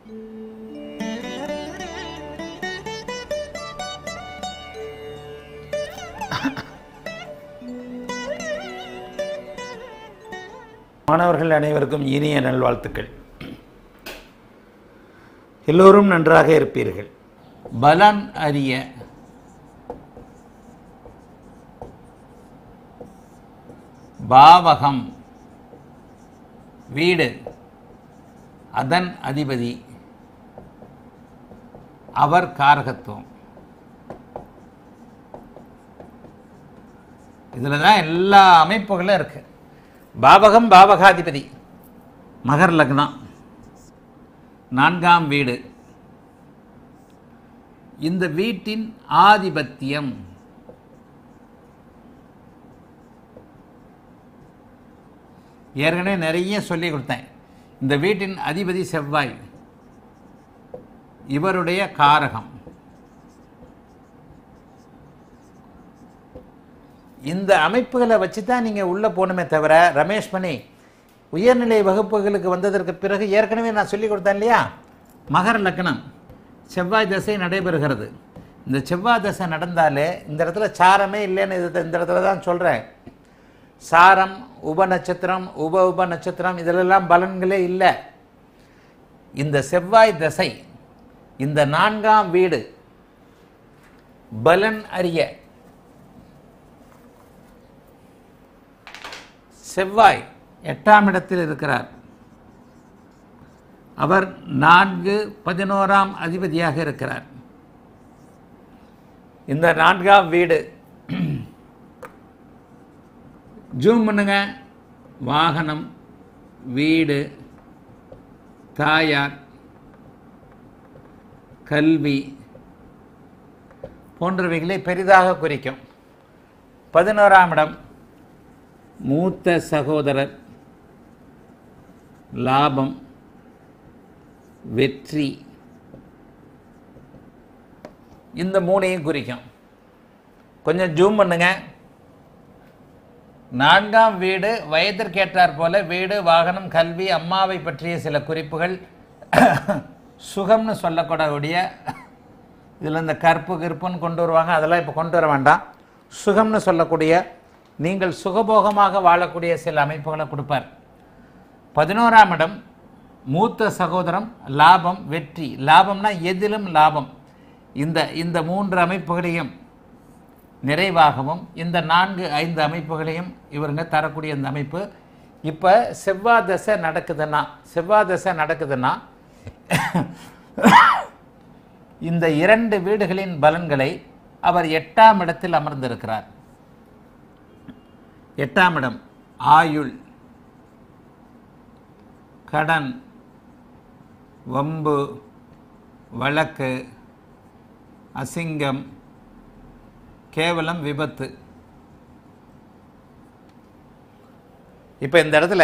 மாணவர்கள் அனைவருக்கும் இனிய நல்வாழ்த்துக்கள் எல்லோரும் நன்றாக இருப்பீர்கள் பலன் அறிய பாவகம் வீடு அதன் அதிபதி அவர் காரகத்துவம் இதில் தான் எல்லா அமைப்புகளும் இருக்கு பாவகம் பாவகாதிபதி மகர் லக்னம் நான்காம் வீடு இந்த வீட்டின் ஆதிபத்தியம் ஏற்கனவே நிறைய சொல்லி கொடுத்தேன் இந்த வீட்டின் அதிபதி செவ்வாய் இவருடைய காரகம் இந்த அமைப்புகளை வச்சு தான் நீங்கள் உள்ளே போகணுமே தவிர ரமேஷ் மணி உயர்நிலை வகுப்புகளுக்கு வந்ததற்கு பிறகு ஏற்கனவே நான் சொல்லி கொடுத்தேன் இல்லையா மகர லக்னம் செவ்வாய் தசை நடைபெறுகிறது இந்த செவ்வாய் தசை நடந்தாலே இந்த இடத்துல சாரமே இல்லைன்னு இது இந்த இடத்துல தான் சொல்கிறேன் சாரம் உப நட்சத்திரம் உப உப நட்சத்திரம் இதிலெல்லாம் பலன்களே இல்லை இந்த செவ்வாய் தசை இந்த நான்காம் வீடு பலன் அறிய செவ்வாய் எட்டாம் இடத்தில் இருக்கிறார் அவர் நான்கு பதினோராம் அதிபதியாக இருக்கிறார் இந்த நான்காம் வீடு ஜூம் பண்ணுங்க வாகனம் வீடு தாயார் கல்வி போன்றவைகளை பெரிதாக குறிக்கும் பதினோராம் இடம் மூத்த சகோதரர் லாபம் வெற்றி இந்த மூணையும் குறிக்கும் கொஞ்சம் ஜூம் பண்ணுங்க நான்காம் வீடு வயதிற்கேற்றாற் போல வீடு வாகனம் கல்வி அம்மாவை பற்றிய சில குறிப்புகள் சுகம்னு சொல்லக்கூடக்கூடிய இதில் இந்த கற்பு கிற்புன்னு கொண்டு வருவாங்க அதெல்லாம் இப்போ கொண்டு வர வேண்டாம் சுகம்னு சொல்லக்கூடிய நீங்கள் சுகபோகமாக வாழக்கூடிய சில அமைப்புகளை கொடுப்பார் பதினோராம் இடம் மூத்த சகோதரம் லாபம் வெற்றி லாபம்னா எதிலும் லாபம் இந்த இந்த மூன்று அமைப்புகளையும் நிறைவாகவும் இந்த நான்கு ஐந்து அமைப்புகளையும் இவருங்க தரக்கூடிய இந்த அமைப்பு இப்போ செவ்வாய் தசை நடக்குதுன்னா செவ்வாய் தசை நடக்குதுன்னா இந்த இரண்டு வீடுகளின் பலன்களை அவர் எட்டாம் இடத்தில் அமர்ந்திருக்கிறார் எட்டாம் இடம் ஆயுள் கடன் வம்பு வழக்கு அசிங்கம் கேவலம் விபத்து இப்போ இந்த இடத்துல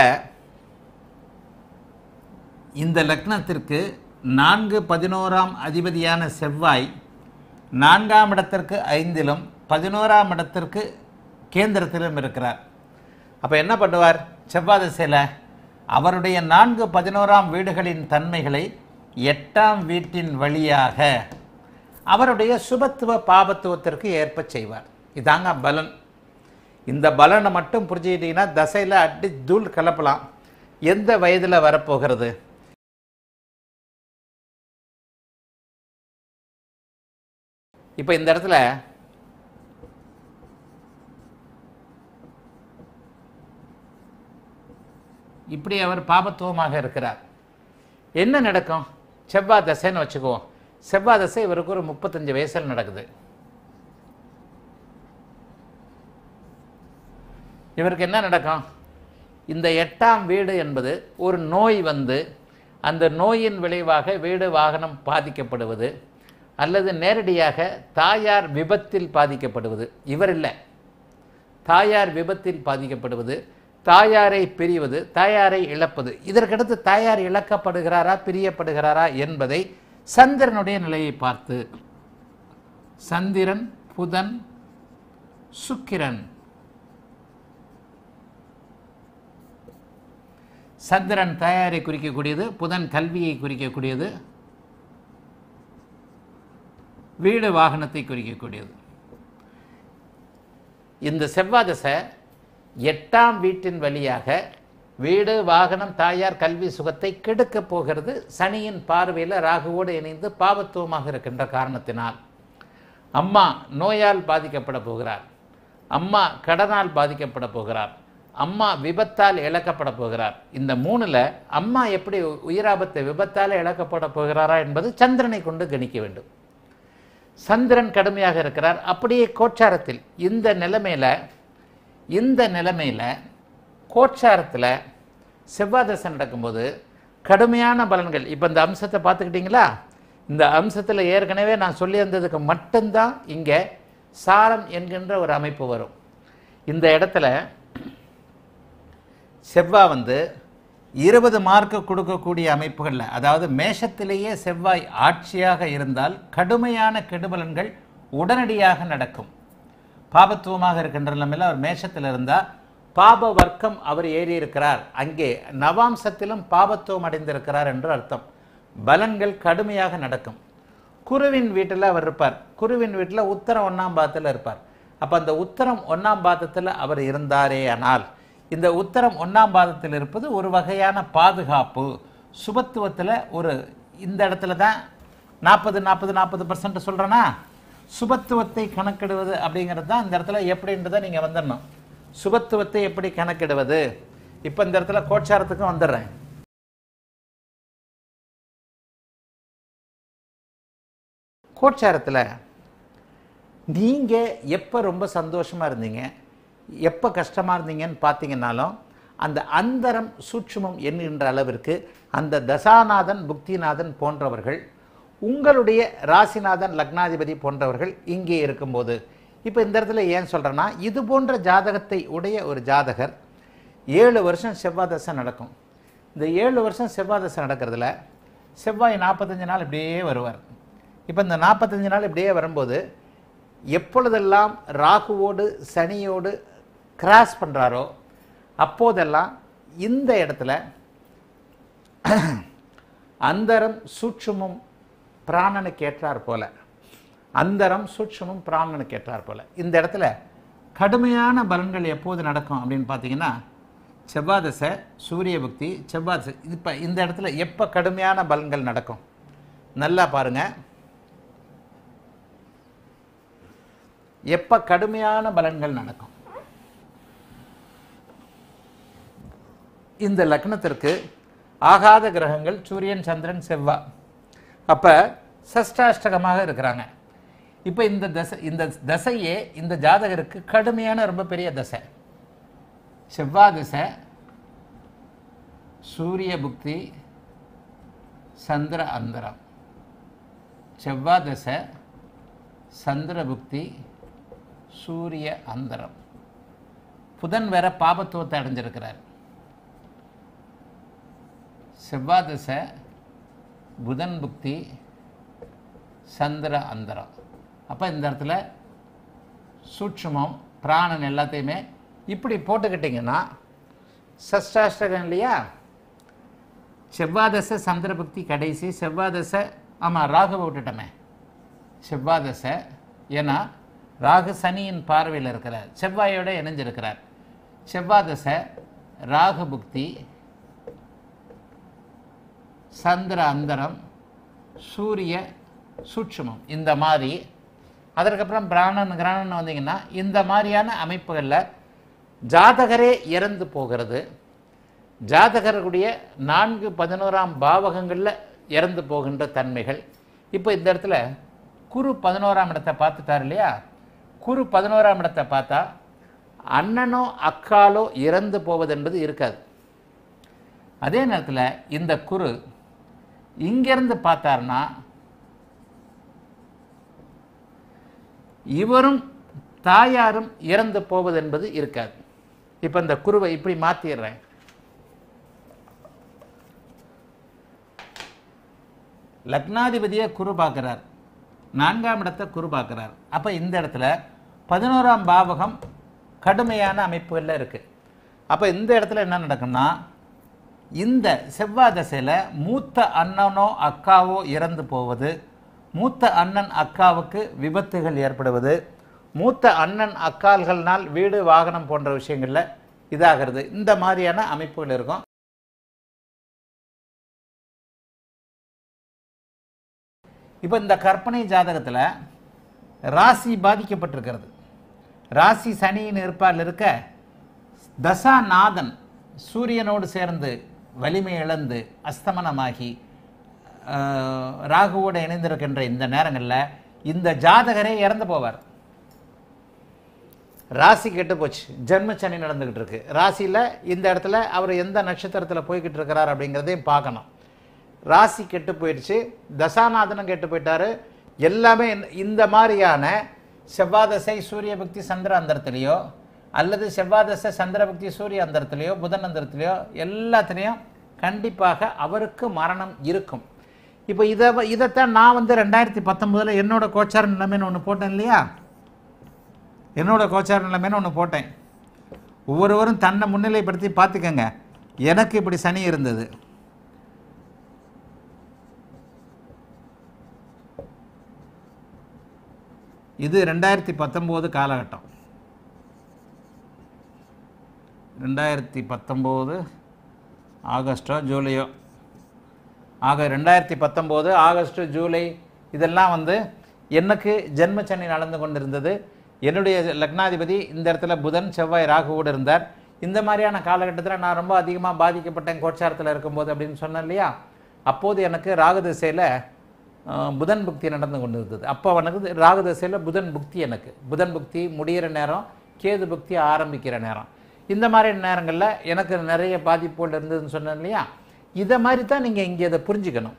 இந்த லக்னத்திற்கு நான்கு பதினோராம் அதிபதியான செவ்வாய் நான்காம் இடத்திற்கு ஐந்திலும் பதினோராம் இடத்திற்கு கேந்திரத்திலும் இருக்கிறார் அப்போ என்ன பண்ணுவார் செவ்வாய் திசையில் அவருடைய நான்கு பதினோராம் வீடுகளின் தன்மைகளை எட்டாம் வீட்டின் வழியாக அவருடைய சுபத்துவ பாபத்துவத்திற்கு ஏற்ப செய்வார் இதாங்க பலன் இந்த பலனை மட்டும் புரிஞ்சுக்கிட்டீங்கன்னா தசையில் அடி தூள் கலப்பலாம் எந்த வயதில் வரப்போகிறது இப்போ இந்த இடத்துல இப்படி அவர் பாபத்துவமாக இருக்கிறார் என்ன நடக்கும் செவ்வாய் தசைன்னு வச்சுக்குவோம் செவ்வாய் தசை இவருக்கு ஒரு முப்பத்தஞ்சு வயசில் நடக்குது இவருக்கு என்ன நடக்கும் இந்த எட்டாம் வீடு என்பது ஒரு நோய் வந்து அந்த நோயின் விளைவாக வீடு வாகனம் பாதிக்கப்படுவது அல்லது நேரடியாக தாயார் விபத்தில் பாதிக்கப்படுவது இவர் இல்லை தாயார் விபத்தில் பாதிக்கப்படுவது தாயாரை பிரிவது தாயாரை இழப்பது இதற்கடுத்து தாயார் இழக்கப்படுகிறாரா பிரியப்படுகிறாரா என்பதை சந்திரனுடைய நிலையை பார்த்து சந்திரன் புதன் சுக்கிரன் சந்திரன் தாயாரை குறிக்கக்கூடியது புதன் கல்வியை குறிக்கக்கூடியது வீடு வாகனத்தை குறிக்கக்கூடியது இந்த செவ்வாய் தசை எட்டாம் வீட்டின் வழியாக வீடு வாகனம் தாயார் கல்வி சுகத்தை கெடுக்கப் போகிறது சனியின் பார்வையில் ராகுவோடு இணைந்து பாவத்துவமாக இருக்கின்ற காரணத்தினால் அம்மா நோயால் பாதிக்கப்பட போகிறார் அம்மா கடனால் பாதிக்கப்பட போகிறார் அம்மா விபத்தால் இழக்கப்பட போகிறார் இந்த மூணுல அம்மா எப்படி உயிராபத்தை விபத்தால் இழக்கப்பட போகிறாரா என்பது சந்திரனை கொண்டு கணிக்க வேண்டும் சந்திரன் கடுமையாக இருக்கிறார் அப்படியே கோச்சாரத்தில் இந்த நிலைமையில இந்த நிலைமையில கோச்சாரத்தில் செவ்வாய் தசை நடக்கும்போது கடுமையான பலன்கள் இப்போ இந்த அம்சத்தை பார்த்துக்கிட்டிங்களா இந்த அம்சத்தில் ஏற்கனவே நான் சொல்லியிருந்ததுக்கு மட்டும்தான் இங்கே சாரம் என்கின்ற ஒரு அமைப்பு வரும் இந்த இடத்துல செவ்வாய் வந்து இருபது மார்க்கு கொடுக்கக்கூடிய அமைப்புகளில் அதாவது மேஷத்திலேயே செவ்வாய் ஆட்சியாக இருந்தால் கடுமையான கெடுபலன்கள் உடனடியாக நடக்கும் பாபத்துவமாக இருக்கின்ற நிலைமையில் அவர் மேஷத்தில் இருந்தால் பாப வர்க்கம் அவர் ஏறி இருக்கிறார் அங்கே நவாம்சத்திலும் பாபத்துவம் அடைந்திருக்கிறார் என்று அர்த்தம் பலன்கள் கடுமையாக நடக்கும் குருவின் வீட்டில் அவர் இருப்பார் குருவின் வீட்டில் உத்தரம் ஒன்றாம் பாதத்தில் இருப்பார் அப்போ அந்த உத்தரம் ஒன்றாம் பாதத்தில் அவர் இருந்தாரே ஆனால் இந்த உத்தரம் ஒன்றாம் பாதத்தில் இருப்பது ஒரு வகையான பாதுகாப்பு சுபத்துவத்தில் ஒரு இந்த இடத்துல தான் நாற்பது நாற்பது நாற்பது பர்சன்ட் சொல்கிறேன்னா சுபத்துவத்தை கணக்கிடுவது அப்படிங்கிறது தான் இந்த இடத்துல எப்படின்றதை நீங்கள் வந்துடணும் சுபத்துவத்தை எப்படி கணக்கிடுவது இப்போ இந்த இடத்துல கோச்சாரத்துக்கும் வந்துடுறேன் கோச்சாரத்தில் நீங்கள் எப்போ ரொம்ப சந்தோஷமாக இருந்தீங்க எப்போ கஷ்டமாக இருந்தீங்கன்னு பார்த்தீங்கன்னாலும் அந்த அந்தரம் சூட்சுமம் என்கின்ற அளவிற்கு அந்த தசாநாதன் புக்திநாதன் போன்றவர்கள் உங்களுடைய ராசிநாதன் லக்னாதிபதி போன்றவர்கள் இங்கே இருக்கும்போது இப்போ இந்த இடத்துல ஏன் சொல்கிறேன்னா இது போன்ற ஜாதகத்தை உடைய ஒரு ஜாதகர் ஏழு வருஷம் செவ்வாய் தசை நடக்கும் இந்த ஏழு வருஷம் செவ்வாய் தசை நடக்கிறதுல செவ்வாய் நாற்பத்தஞ்சு நாள் இப்படியே வருவார் இப்போ இந்த நாற்பத்தஞ்சு நாள் இப்படியே வரும்போது எப்பொழுதெல்லாம் ராகுவோடு சனியோடு கிராஸ் பண்ணுறாரோ அப்போதெல்லாம் இந்த இடத்துல அந்தரம் சூட்சுமம் பிராணனுக்கு ஏற்றார் போல அந்தரம் சூட்சுமம் பிராணனுக்கு ஏற்றார் போல இந்த இடத்துல கடுமையான பலன்கள் எப்போது நடக்கும் அப்படின்னு பார்த்தீங்கன்னா செவ்வாதசை சூரிய புக்தி செவ்வாதசை இப்போ இந்த இடத்துல எப்போ கடுமையான பலன்கள் நடக்கும் நல்லா பாருங்க எப்போ கடுமையான பலன்கள் நடக்கும் இந்த லக்னத்திற்கு ஆகாத கிரகங்கள் சூரியன் சந்திரன் செவ்வாய் அப்போ சஷ்டாஷ்டகமாக இருக்கிறாங்க இப்போ இந்த தசை இந்த தசையே இந்த ஜாதகருக்கு கடுமையான ரொம்ப பெரிய தசை செவ்வாய் தசை சூரிய புக்தி சந்திர அந்தரம் செவ்வாய் தசை சந்திர புக்தி சூரிய அந்தரம் புதன் வேற பாபத்துவத்தை அடைஞ்சிருக்கிறார் செவ்வாய் தசை புதன் புக்தி சந்திர அந்தரம் அப்போ இந்த இடத்துல சூட்சுமம் பிராணன் எல்லாத்தையுமே இப்படி போட்டுக்கிட்டிங்கன்னா சஷ்டாஷ்டகம் இல்லையா செவ்வாதசை சந்திரபக்தி கடைசி செவ்வாதசை ஆமாம் ராகுவை விட்டுட்டோமே செவ்வாதசை ஏன்னா ராகு சனியின் பார்வையில் இருக்கிறார் செவ்வாயோட இணைஞ்சிருக்கிறார் செவ்வாதசை ராகு புக்தி சந்திர அந்தரம் சூரிய சூட்சுமம் இந்த மாதிரி அதற்கப்புறம் பிராணன் கிராணன் வந்தீங்கன்னா இந்த மாதிரியான அமைப்புகளில் ஜாதகரே இறந்து போகிறது ஜாதகருடைய நான்கு பதினோராம் பாவகங்களில் இறந்து போகின்ற தன்மைகள் இப்போ இந்த இடத்துல குரு பதினோராம் இடத்தை பார்த்துட்டார் இல்லையா குரு பதினோராம் இடத்தை பார்த்தா அண்ணனோ அக்காலோ இறந்து போவது என்பது இருக்காது அதே நேரத்தில் இந்த குரு இங்கிருந்து பார்த்தாருன்னா இவரும் தாயாரும் இறந்து போவது என்பது இருக்காது இப்போ இந்த குருவை இப்படி மாற்றிடுறேன் லக்னாதிபதியை குரு பார்க்குறார் நான்காம் இடத்தை குரு பார்க்குறார் அப்போ இந்த இடத்துல பதினோராம் பாவகம் கடுமையான அமைப்புகளில் இருக்குது அப்போ இந்த இடத்துல என்ன நடக்கும்னா இந்த செவ்வாய் தசையில் மூத்த அண்ணனோ அக்காவோ இறந்து போவது மூத்த அண்ணன் அக்காவுக்கு விபத்துகள் ஏற்படுவது மூத்த அண்ணன் அக்கால்கள்னால் வீடு வாகனம் போன்ற விஷயங்கள்ல இதாகிறது இந்த மாதிரியான அமைப்புகள் இருக்கும் இப்போ இந்த கற்பனை ஜாதகத்தில் ராசி பாதிக்கப்பட்டிருக்கிறது ராசி சனியின் இருப்பால் இருக்க தசாநாதன் சூரியனோடு சேர்ந்து வலிமை இழந்து அஸ்தமனமாகி ஆஹ், ராகுவோடு இணைந்திருக்கின்ற இந்த நேரங்களில் இந்த ஜாதகரே இறந்து போவார் ராசி கெட்டு போச்சு ஜென்மச்சனி நடந்துகிட்டு இருக்கு ராசியில் இந்த இடத்துல அவர் எந்த நட்சத்திரத்தில் போய்கிட்டு இருக்கிறார் அப்படிங்கிறதையும் பார்க்கணும் ராசி கெட்டு போயிடுச்சு தசாநாதனும் கெட்டு போயிட்டாரு எல்லாமே இந்த- இந்த மாதிரியான செவ்வாதசை சூரிய பக்தி சந்திர அந்தரத்திலேயோ அல்லது செவ்வாதசை சந்திர பக்தி சூரிய அந்தரத்திலேயோ புதன் அந்தரத்திலேயோ எல்லாத்துலேயும் கண்டிப்பாக அவருக்கு மரணம் இருக்கும் இப்போ இதை இதைத்தான் நான் வந்து ரெண்டாயிரத்தி பத்தொம்போதில் என்னோட கோச்சார நிலைமைன்னு ஒன்று போட்டேன் இல்லையா என்னோட கோச்சார நிலைமைன்னு ஒன்று போட்டேன் ஒவ்வொருவரும் தன்னை முன்னிலைப்படுத்தி பார்த்துக்கங்க எனக்கு இப்படி சனி இருந்தது இது ரெண்டாயிரத்தி பத்தொம்போது காலகட்டம் ரெண்டாயிரத்தி பத்தொம்போது ஆகஸ்டோ ஜூலையோ ஆக ரெண்டாயிரத்தி பத்தொம்போது ஆகஸ்ட் ஜூலை இதெல்லாம் வந்து எனக்கு ஜென்மச்சனி நடந்து கொண்டிருந்தது என்னுடைய லக்னாதிபதி இந்த இடத்துல புதன் செவ்வாய் ராகுவோடு இருந்தார் இந்த மாதிரியான காலகட்டத்தில் நான் ரொம்ப அதிகமாக பாதிக்கப்பட்டேன் கோச்சாரத்தில் இருக்கும்போது அப்படின்னு சொன்னேன் இல்லையா அப்போது எனக்கு ராகு திசையில் புதன் புக்தி நடந்து கொண்டு இருந்தது அப்போ எனக்கு ராகு திசையில் புதன் புக்தி எனக்கு புதன் புக்தி முடிகிற நேரம் கேது புக்தி ஆரம்பிக்கிற நேரம் இந்த மாதிரி நேரங்களில் எனக்கு நிறைய பாதிப்புகள் இருந்ததுன்னு சொன்னேன் இல்லையா இதை மாதிரி தான் நீங்கள் இங்கே இதை புரிஞ்சுக்கணும்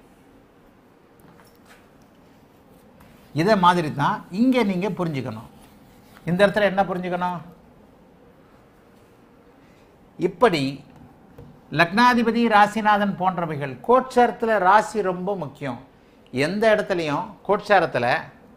இதை மாதிரி தான் இங்கே நீங்கள் புரிஞ்சுக்கணும் இந்த இடத்துல என்ன புரிஞ்சுக்கணும் இப்படி லக்னாதிபதி ராசிநாதன் போன்றவைகள் கோட்சாரத்தில் ராசி ரொம்ப முக்கியம் எந்த இடத்துலையும் கோட்சாரத்தில்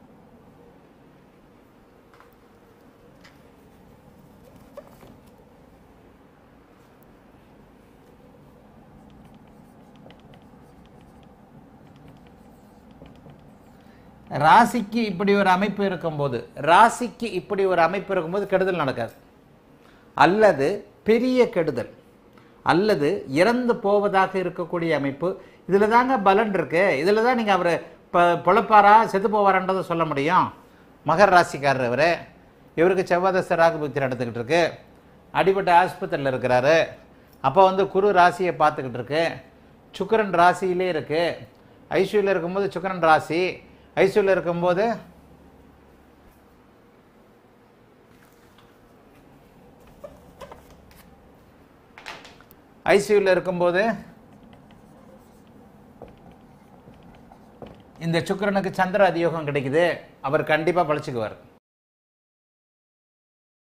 ராசிக்கு இப்படி ஒரு அமைப்பு இருக்கும்போது ராசிக்கு இப்படி ஒரு அமைப்பு இருக்கும்போது கெடுதல் நடக்காது அல்லது பெரிய கெடுதல் அல்லது இறந்து போவதாக இருக்கக்கூடிய அமைப்பு இதில் தாங்க பலன் இருக்கு இதில் தான் நீங்கள் அவர் இப்போ பொழப்பாரா செத்து போவாரான்றதை சொல்ல முடியும் மகர ராசிக்காரர் இவர் இவருக்கு செவ்வாதச ராகு புக்தி நடந்துக்கிட்டு இருக்கு அடிபட்ட ஆஸ்பத்திரியில் இருக்கிறாரு அப்போ வந்து குரு ராசியை பார்த்துக்கிட்டு இருக்கு சுக்கிரன் ராசியிலே இருக்கு ஐசியூவில் இருக்கும்போது சுக்கிரன் ராசி ஐசியூவில் இருக்கும்போது ஐசியூவில் இருக்கும்போது இந்த சுக்கிரனுக்கு சந்திர அதியோகம் கிடைக்குது அவர் கண்டிப்பாக பழிச்சுக்குவார்